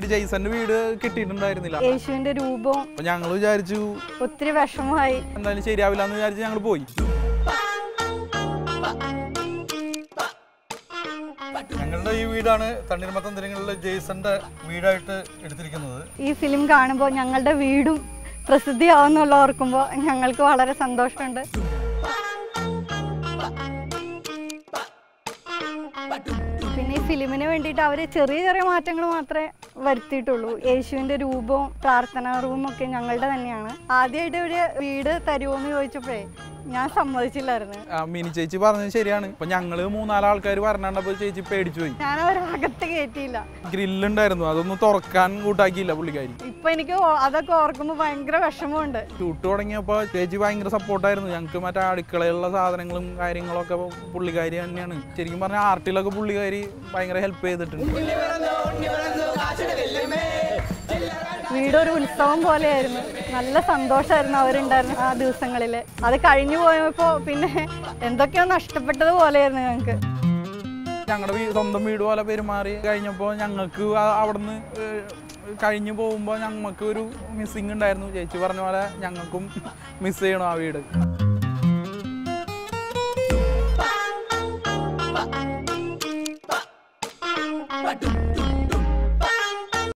ആദ്യമായിട്ട് ജെയ്സന്റെ വീട് കിട്ടിയിട്ടുണ്ടായിരുന്നില്ല യേശുവിന്റെ രൂപവും അപ്പൊ ഞങ്ങൾ വിചാരിച്ചു ഒത്തിരി വിഷമമായി എന്തായാലും ശരിയാവില്ല എന്ന് വിചാരിച്ച് ഞങ്ങൾ പോയി ഞങ്ങളുടെ ഈ വീടാണ് തണ്ണീർമത്തം തിരങ്ങളിലെ ജെയ്സന്റെ വീടായിട്ട് എടുത്തിരിക്കുന്നത് ഈ ഫിലിം കാണുമ്പോൾ ഞങ്ങളുടെ വീടും പ്രസിദ്ധിയാവുന്നുള്ള ഓർക്കുമ്പോൾ ഞങ്ങൾക്ക് വളരെ സന്തോഷമുണ്ട് പിന്നെ ഈ ഫിലിമിന് വേണ്ടിയിട്ട് അവർ ചെറിയ ചെറിയ മാറ്റങ്ങൾ മാത്രമേ വരുത്തിയിട്ടുള്ളൂ യേശുവിൻ്റെ രൂപവും പ്രാർത്ഥനാ റൂമും ഒക്കെ ഞങ്ങളുടെ തന്നെയാണ് ആദ്യമായിട്ട് ഒരു വീട് തരുമോ എന്ന് ചോദിച്ചപ്പോഴേ ഞാൻ സമ്മതിച്ചില്ലായിരുന്നു ആ, മിനി ചേച്ചി പറഞ്ഞത് ശരിയാണ് ഇപ്പൊ ഞങ്ങള് മൂന്നാല് ആൾക്കാർ പറഞ്ഞപ്പോ ചേച്ചി പേടിച്ചു പോയി ഞാൻ അവരകത്ത് കയറ്റിയില്ല ഗ്രില്ലുണ്ടായിരുന്നു അതൊന്നും തുറക്കാൻ കൂട്ടാക്കിയില്ല പുള്ളിക്കാരി ഇപ്പൊ എനിക്ക് ഓ- അതൊക്കെ ഓർക്കുമ്പോൾ ഭയങ്കര വിഷമമുണ്ട് ഷൂട്ട് തുടങ്ങിയപ്പോൾ ചേച്ചി ഭയങ്കര സപ്പോർട്ടായിരുന്നു ഞങ്ങൾക്ക് മറ്റേ അടുക്കളയിലുള്ള സാധനങ്ങളും കാര്യങ്ങളൊക്കെ പുള്ളിക്കാരി തന്നെയാണ് ശരിക്കും പറഞ്ഞാൽ ആർട്ടിലൊക്കെ പുള്ളിക്കാരി ഭയങ്കര ഹെൽപ്പ് ചെയ്തിട്ടുണ്ട് വീടൊരു ഉത്സവം പോലെയായിരുന്നു നല്ല സന്തോഷമായിരുന്നു അവരുണ്ടായിരുന്ന ആ ദിവസങ്ങളിൽ അത് കഴിഞ്ഞു പോയപ്പോൾ പിന്നെ എന്തൊക്കെയോ നഷ്ടപ്പെട്ടത് പോലെയായിരുന്നു ഞങ്ങൾക്ക് ഞങ്ങളുടെ സ്വന്തം വീട് പോലെ പെരുമാറി കഴിഞ്ഞപ്പോൾ ഞങ്ങൾക്ക് ആ- അവിടുന്ന് ഏഹ്, കഴിഞ്ഞു പോകുമ്പോൾ ഞങ്ങൾക്ക് ഒരു മിസ്സിങ് ഉണ്ടായിരുന്നു ചേച്ചി പറഞ്ഞ പോലെ ഞങ്ങൾക്കും മിസ് ചെയ്യണം ആ വീട്